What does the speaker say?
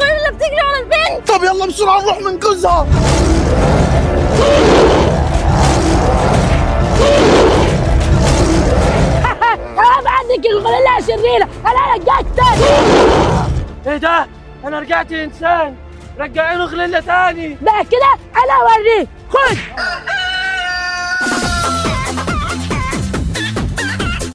الغوريلا بتجري على البنت طب يلا بسرعه نروح ننقذها حرام عنك الغوريلا يا شريرة انا رجعتك ايه ده انا رجعت انسان رجعينه غليله تاني بقى كده انا اوريك خد